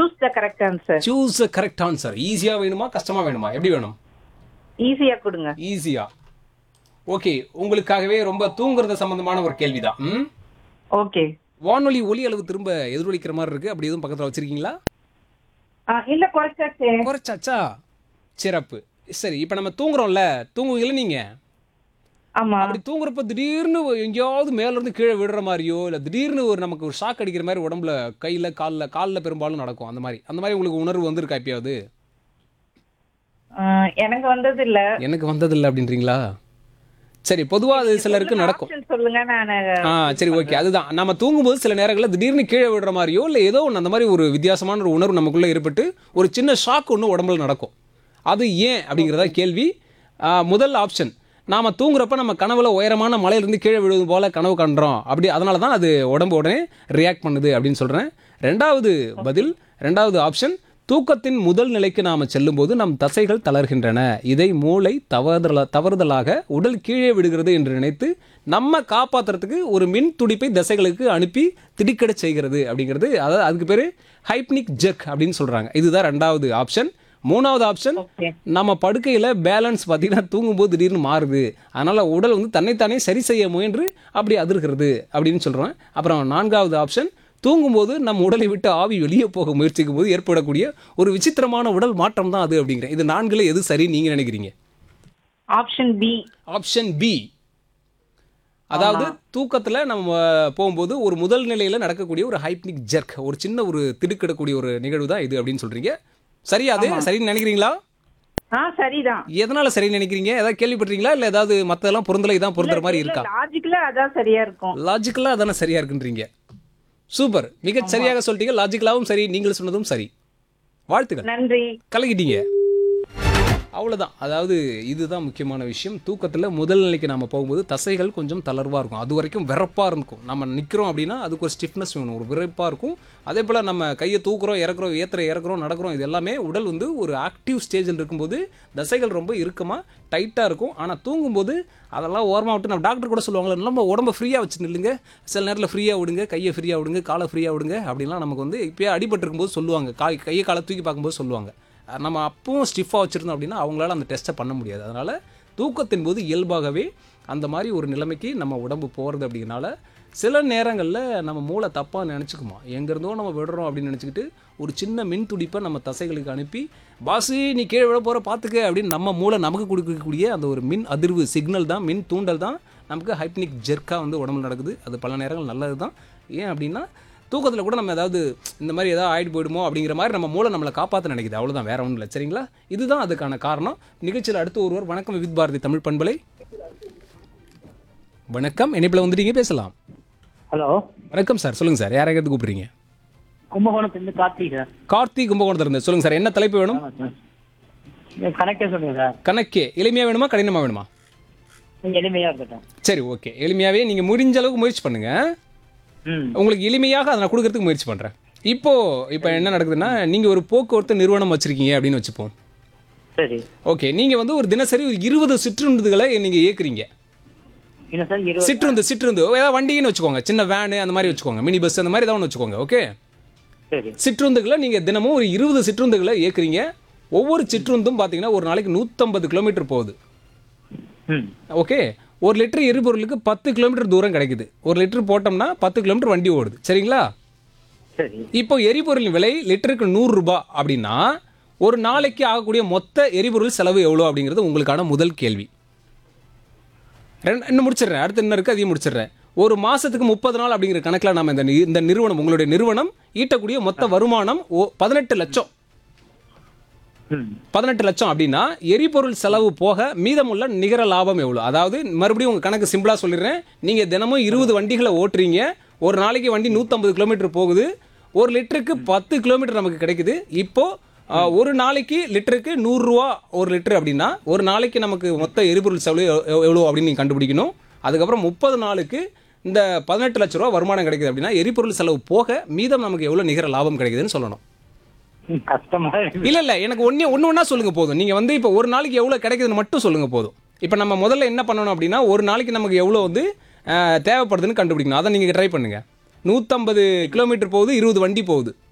choose the correct answer choose correct answer ஈஸியா வேணுமா கஷ்டமா வேணுமா எப்படி வேணும் ஈஸியா கொடுங்க ஈஸியா ஓகே உங்களுக்காகவே ரொம்ப தூங்குறது சம்பந்தமான ஒரு கேள்விதான் ம் ஓகே வானொலி ஒலி அளவு திரும்ப எதிரொலிக்கிற மாதிரி இருக்கு அப்படி எதுவும் பக்கத்துல வச்சிருக்கீங்களா இல்ல குறைச்சாச்சே குறைச்சாச்சா சிறப்பு சரி இப்போ நம்ம தூங்குறோம்ல தூங்குவீங்களா நீங்க ஆமா அப்படி தூங்குறப்ப திடீர்னு எங்கேயாவது மேல இருந்து கீழே விடுற மாதிரியோ இல்ல திடீர்னு ஒரு நமக்கு ஒரு ஷாக் அடிக்கிற மாதிரி உடம்புல கையில கால்ல கால்ல பெரும்பாலும் நடக்கும் அந்த மாதிரி அந்த மாதிரி உங்களுக்கு உணர்வு வந்திருக்கா எப்பயாவது ஆ, எனக்கு வந்தது இல்ல எனக்கு வந்ததில்லை அப்படின்றீங்களா சரி பொதுவா அது சிலருக்கு நடக்கும் Option சொல்லுங்க நான் ஆ சரி ஓகே அதுதான் நம்ம தூங்கும்போது சில நேரங்களில் திடீர்னு கீழே விடுற மாதிரியோ இல்லை ஏதோ ஒன்று அந்த மாதிரி ஒரு வித்தியாசமான ஒரு உணர்வு நமக்குள்ளே ஏற்பட்டு ஒரு சின்ன ஷாக் ஒன்று உடம்புல நடக்கும் அது ஏன் அப்படிங்கிறதா கேள்வி ஆ, முதல் ஆப்ஷன் நாம தூங்குறப்ப நம்ம கனவுல உயரமான மலையிலிருந்து கீழே விழுவது போல கனவு காண்றோம் அப்படி அதனால தான் அது உடம்பு உடனே ரியாக்ட் பண்ணுது அப்படின்னு சொல்கிறேன் ரெண்டாவது பதில் ரெண்டாவது ஆப்ஷன் தூக்கத்தின் முதல் நிலைக்கு நாம் செல்லும்போது நம் தசைகள் தளர்கின்றன இதை மூளை தவறுதலா தவறுதலாக உடல் கீழே விடுகிறது என்று நினைத்து நம்ம காப்பாத்துறதுக்கு ஒரு மின் துடிப்பை தசைகளுக்கு அனுப்பி திடுக்கிட செய்கிறது அப்படிங்கிறது அதாவது அதுக்கு பேர் ஹைப்னிக் ஜெக் அப்படின்னு சொல்கிறாங்க இதுதான் ரெண்டாவது ஆப்ஷன் மூணாவது ஆப்ஷன் ஓகே நம்ம படுக்கையில் பேலன்ஸ் பார்த்தீங்கன்னா தூங்கும்போது திடீர்னு மாறுது அதனால் உடல் வந்து தன்னைத்தானே சரி செய்ய முயன்று அப்படி அதிர்கிறது அப்படின்னு சொல்கிறோம் அப்புறம் நான்காவது ஆப்ஷன் தூங்கும்போது நம் உடலை விட்டு ஆவி வெளியே போக முயற்சிக்கும் போது ஏற்படக்கூடிய ஒரு விசித்திரமான உடல் மாற்றம் தான் அது அப்படிங்கிறேன் இது நான்குல எது சரி நீங்கள் நினைக்கிறீங்க ஆப்ஷன் பி ஆப்ஷன் பி அதாவது தூக்கத்தில் நம்ம போகும்போது ஒரு முதல் நிலையில் நடக்கக்கூடிய ஒரு ஹைப்னிக் ஜெர்க் ஒரு சின்ன ஒரு திடுக்கிடக்கூடிய ஒரு நிகழ்வு தான் இது அப்படின்னு சொல்கிறீங்க சரியா அது சரின்னு நினைக்கிறீங்களா ஆ சரிதான் எதனால சரி நினைக்கிறீங்க ஏதாவது கேள்விப்பட்டீங்களா இல்ல ஏதாவது மத்ததெல்லாம் பொருந்தல இதான் பொருந்துற மாதிரி இருக்கா லாஜிக்கலா அதான் சரியா இருக்கும் லாஜிக்கலா அதானே சரியா இருக்குன்றீங்க சூப்பர் மிக சரியாக சொல்லிட்டீங்க லாஜிக்கலாவும் சரி நீங்கள் சொன்னதும் சரி வாழ்த்துக்கள் நன்றி கலக்கிட்டீங்க அவ்வளோதான் அதாவது இதுதான் முக்கியமான விஷயம் தூக்கத்தில் முதல் நிலைக்கு நம்ம போகும்போது தசைகள் கொஞ்சம் தளர்வாக இருக்கும் அது வரைக்கும் விறப்பாக இருக்கும் நம்ம நிற்கிறோம் அப்படின்னா அதுக்கு ஒரு ஸ்டிஃப்னஸ் வேணும் ஒரு விரைப்பாக இருக்கும் அதே போல் நம்ம கையை தூக்குறோம் இறக்குறோம் ஏற்றுற இறக்குறோம் நடக்கிறோம் இது எல்லாமே உடல் வந்து ஒரு ஆக்டிவ் ஸ்டேஜில் இருக்கும்போது தசைகள் ரொம்ப இறுக்கமாக டைட்டாக இருக்கும் ஆனால் தூங்கும்போது அதெல்லாம் ஓரமாக விட்டு நம்ம டாக்டர் கூட சொல்லுவாங்களே நம்ம உடம்ப ஃப்ரீயாக வச்சு நில்லுங்க சில நேரத்தில் ஃப்ரீயாக விடுங்க கையை ஃப்ரீயாக விடுங்க காலை ஃப்ரீயாக விடுங்க அப்படின்லாம் நமக்கு வந்து இப்போயே அடிபட்டு இருக்கும்போது சொல்லுவாங்க காய் கையை காலை தூக்கி பார்க்கும்போது சொல்லுவாங்க நம்ம அப்பவும் ஸ்டிஃபாக வச்சுருந்தோம் அப்படின்னா அவங்களால அந்த டெஸ்ட்டை பண்ண முடியாது அதனால் தூக்கத்தின் போது இயல்பாகவே அந்த மாதிரி ஒரு நிலைமைக்கு நம்ம உடம்பு போகிறது அப்படிங்கனால சில நேரங்களில் நம்ம மூளை தப்பாக நினச்சிக்குமா எங்கேருந்தோ நம்ம விடுறோம் அப்படின்னு நினச்சிக்கிட்டு ஒரு சின்ன மின் துடிப்பை நம்ம தசைகளுக்கு அனுப்பி பாசு நீ கீழே விட போகிற பார்த்துக்க அப்படின்னு நம்ம மூளை நமக்கு கொடுக்கக்கூடிய அந்த ஒரு மின் அதிர்வு சிக்னல் தான் மின் தூண்டல் தான் நமக்கு ஹைப்னிக் ஜெர்க்காக வந்து உடம்புல நடக்குது அது பல நேரங்கள் நல்லது தான் ஏன் அப்படின்னா தூக்கத்தில் கூட நம்ம ஏதாவது இந்த மாதிரி ஏதாவது ஆயிட்டு போயிடுமோ அப்படிங்கிற மாதிரி நம்ம மூளை நம்மளை காப்பாற்ற நினைக்குது அவ்வளோதான் வேற ஒன்றும் இல்லை சரிங்களா இதுதான் அதுக்கான காரணம் நிகழ்ச்சியில் அடுத்து ஒருவர் வணக்கம் வித் பாரதி தமிழ் பண்பலை வணக்கம் இணைப்பில் வந்துட்டீங்க பேசலாம் ஹலோ வணக்கம் சார் சொல்லுங்கள் சார் யாரையாவது கூப்பிடுறீங்க கும்பகோணத்துலேருந்து கார்த்திக் சார் கார்த்திக் கும்பகோணத்தில் இருந்து சொல்லுங்கள் சார் என்ன தலைப்பு வேணும் ஆமாம் சார் நீங்கள் கனெக்டே சொல்லுங்க சார் கணக்கே எளிமையாக வேணுமா கடினமாக வேணுமா நீங்கள் எளிமையாக இருக்கட்டும் சரி ஓகே எளிமையாகவே நீங்கள் முடிஞ்ச அளவுக்கு முயற்சி பண்ணுங்கள் ம் உங்களுக்கு எளிமையாக அதை நான் கொடுக்கறதுக்கு முயற்சி பண்ணுறேன் இப்போ இப்போ என்ன நடக்குதுன்னா நீங்கள் ஒரு போக்குவரத்து நிறுவனம் வச்சுருக்கீங்க அப்படின்னு வச்சுப்போம் சரி ஓகே நீங்கள் வந்து ஒரு தினசரி ஒரு இருபது சிற்றுந்துகளை நீங்கள் இயக்குறீங்க என்ன சார் இருபது சிற்றுந்து சிற்றுந்து ஏதாவது வண்டின்னு வச்சுக்கோங்க சின்ன வேனு அந்த மாதிரி வச்சுக்கோங்க மினி பஸ் அந்த மாதிரி ஏதாவது ஒன்று வச்சுக்கோங்க ஓகே சரி சிற்றுந்துகளை நீங்கள் தினமும் ஒரு இருபது சிற்றுந்துகளை இயக்குறீங்க ஒவ்வொரு சிற்றுந்தும் பார்த்தீங்கன்னா ஒரு நாளைக்கு நூற்றம்பது கிலோமீட்டர் போகுது ம் ஓகே ஒரு லிட்டர் எரிபொருளுக்கு பத்து கிலோமீட்டர் தூரம் கிடைக்குது ஒரு லிட்டர் போட்டோம்னா பத்து கிலோமீட்டர் வண்டி ஓடுது சரிங்களா சரி இப்போ எரிபொருளின் விலை லிட்டருக்கு நூறு ரூபாய் அப்படின்னா ஒரு நாளைக்கு ஆகக்கூடிய மொத்த எரிபொருள் செலவு எவ்வளோ அப்படிங்கிறது உங்களுக்கான முதல் கேள்வி ரெண்டு இன்னும் முடிச்சிடுறேன் அடுத்து என்ன இருக்குது அதையும் முடிச்சிடுறேன் ஒரு மாசத்துக்கு முப்பது நாள் அப்படிங்கிற கணக்கில் நம்ம இந்த நி- இந்த நிறுவனம் உங்களுடைய நிறுவனம் ஈட்டக்கூடிய மொத்த வருமானம் ஓ பதினெட்டு லட்சம் ம் பதினெட்டு லட்சம் அப்படின்னா எரிபொருள் செலவு போக மீதமுள்ள நிகர லாபம் எவ்வளோ அதாவது மறுபடியும் உங்கள் கணக்கு சிம்பிளாக சொல்லிடுறேன் நீங்கள் தினமும் இருபது வண்டிகளை ஓட்டுறீங்க ஒரு நாளைக்கு வண்டி நூற்றம்பது கிலோமீட்டர் போகுது ஒரு லிட்டருக்கு பத்து கிலோமீட்டர் நமக்கு கிடைக்குது இப்போ ஆ, ஒரு நாளைக்கு லிட்டருக்கு நூறுரூவா ஒரு லிட்டர் அப்படின்னா ஒரு நாளைக்கு நமக்கு மொத்த எரிபொருள் செலவு எவ்- எவ்- எவ்வளோ அப்படின்னு நீங்கள் கண்டுபிடிக்கணும் அதுக்கப்புறம் முப்பது நாளுக்கு இந்த பதினெட்டு லட்ச ரூபா வருமானம் கிடைக்குது அப்படின்னா எரிபொருள் செலவு போக மீதம் நமக்கு எவ்வளோ நிகர லாபம் கிடைக்குதுன்னு சொல்லணும் ம், கஷ்டமா இருக்கு இல்ல இல்ல எனக்கு ஒண்ணே ஒண்ணு ஒண்ணா சொல்லுங்க போதும் நீங்க வந்து இப்போ ஒரு நாளைக்கு எவ்வளவு கிடைக்குதுன்னு மட்டும் சொல்லுங்க போதும் இப்போ நம்ம முதல்ல என்ன பண்ணணும் அப்படின்னா ஒரு நாளைக்கு நமக்கு எவ்வளவு வந்து அஹ், தேவைப்படுதுன்னு கண்டுபிடிக்கணும் அதை நீங்க ட்ரை பண்ணுங்க நூற்றம்பது கிலோமீட்டர் போகுது இருபது வண்டி போகுது